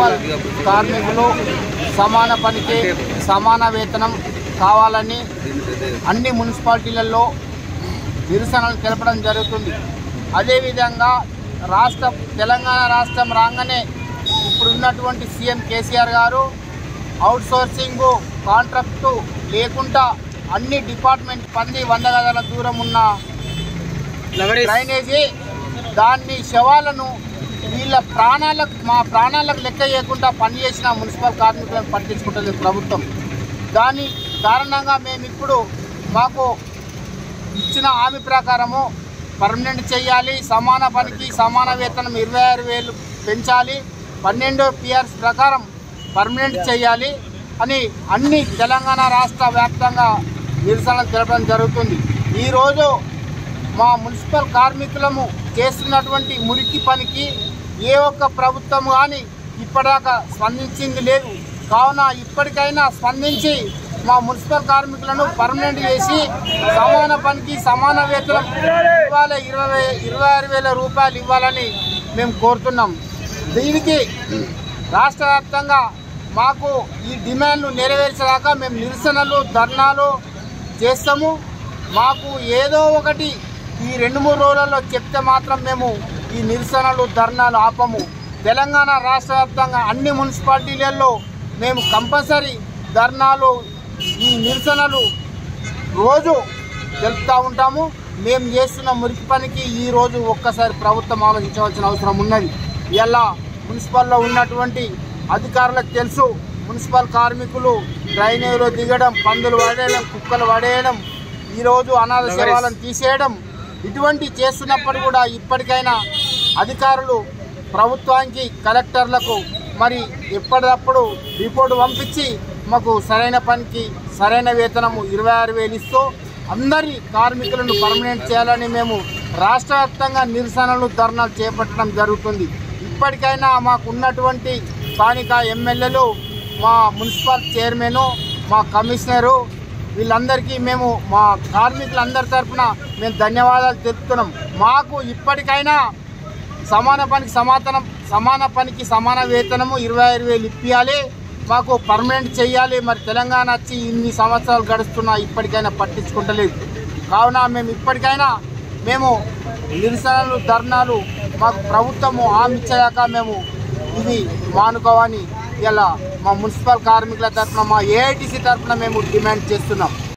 municipal కార్మికులు సమాన పనికి సమాన వేతనం కావాలని అన్ని మున్సిపాలిటీలలో నిరసనలు తెలపడం జరుగుతుంది అదేవిధంగా రాష్ట్ర తెలంగాణ రాష్ట్రం రాగానే ఇప్పుడున్నటువంటి సీఎం కేసీఆర్ గారు అవుట్ సోర్సింగ్ కాంట్రాక్టు లేకుండా అన్ని డిపార్ట్మెంట్ పంది వంద గదాల దూరం ఉన్న డ్రైనేజీ దాన్ని శవాలను వీళ్ళ ప్రాణాలకు మా ప్రాణాలకు లెక్క చేయకుండా పనిచేసిన మున్సిపల్ కార్మికులను పట్టించుకుంటుంది ప్రభుత్వం దాని కారణంగా మేము ఇప్పుడు మాకు ఇచ్చిన హామీ ప్రకారము పర్మనెంట్ చేయాలి సమాన పనికి సమాన వేతనం ఇరవై ఆరు వేలు పెంచాలి పన్నెండు పిఆర్స్ ప్రకారం పర్మనెంట్ చేయాలి అని అన్ని తెలంగాణ రాష్ట్ర వ్యాప్తంగా నిరసనలు తెలపడం జరుగుతుంది ఈరోజు మా మున్సిపల్ కార్మికులము చేస్తున్నటువంటి మురికి పనికి ఏ ఒక్క ప్రభుత్వం కానీ ఇప్పటిదాకా స్పందించింది లేదు కావున ఇప్పటికైనా స్పందించి మా మున్సిపల్ కార్మికులను పర్మనెంట్ చేసి సమాన పనికి సమాన వేతనం ఇవ్వాలి ఇరవై ఇరవై ఆరు వేల రూపాయలు ఇవ్వాలని మేము కోరుతున్నాం దీనికి రాష్ట్ర వ్యాప్తంగా మాకు ఈ డిమాండ్లు నెరవేర్చేదాకా మేము నిరసనలు ధర్నాలు చేస్తాము మాకు ఏదో ఒకటి ఈ రెండు మూడు రోజులలో చెప్తే మాత్రం మేము ఈ నిరసనలు ధర్నాలు ఆపము తెలంగాణ రాష్ట్ర వ్యాప్తంగా అన్ని మున్సిపాలిటీలలో మేము కంపల్సరీ ధర్నాలు ఈ నిరసనలు రోజు తెలుపుతూ ఉంటాము మేము చేస్తున్న మురికి పనికి ఈ రోజు ఒక్కసారి ప్రభుత్వం ఆలోచించవలసిన అవసరం ఉన్నది ఇలా మున్సిపల్లో ఉన్నటువంటి అధికారులకు తెలుసు మున్సిపల్ కార్మికులు డ్రైనేజీలో దిగడం పందులు పడేయడం కుక్కలు పడేయడం ఈరోజు అనాథ శవాలను తీసేయడం ఇటువంటి చేస్తున్నప్పుడు కూడా ఇప్పటికైనా అధికారులు ప్రభుత్వానికి కలెక్టర్లకు మరి ఎప్పటికప్పుడు రిపోర్టు పంపించి మాకు సరైన పనికి సరైన వేతనము ఇరవై ఆరు వేలు ఇస్తూ అందరి కార్మికులను పర్మనెంట్ చేయాలని మేము రాష్ట్ర వ్యాప్తంగా నిరసనలు ధర్నాలు చేపట్టడం జరుగుతుంది ఇప్పటికైనా మాకు ఉన్నటువంటి స్థానిక ఎమ్మెల్యేలు మా మున్సిపల్ చైర్మన్ మా కమిషనరు వీళ్ళందరికీ మేము మా కార్మికులందరి తరఫున మేము ధన్యవాదాలు తెలుపుతున్నాం మాకు ఇప్పటికైనా సమాన పనికి సమాధానం సమాన పనికి సమాన వేతనము ఇరవై ఐదు వేలు ఇప్పియాలి మాకు పర్మనెంట్ చేయాలి మరి తెలంగాణ వచ్చి ఇన్ని సంవత్సరాలు గడుస్తున్నా ఇప్పటికైనా పట్టించుకుంటలేదు కావున మేము ఇప్పటికైనా మేము నిరసనలు ధర్నాలు మాకు ప్రభుత్వము హామీ ఇచ్చేదాకా మేము ఇది మానుకోవని ఇలా మా మున్సిపల్ కార్మికుల తరఫున మా ఏఐటీసీ తరఫున మేము డిమాండ్ చేస్తున్నాం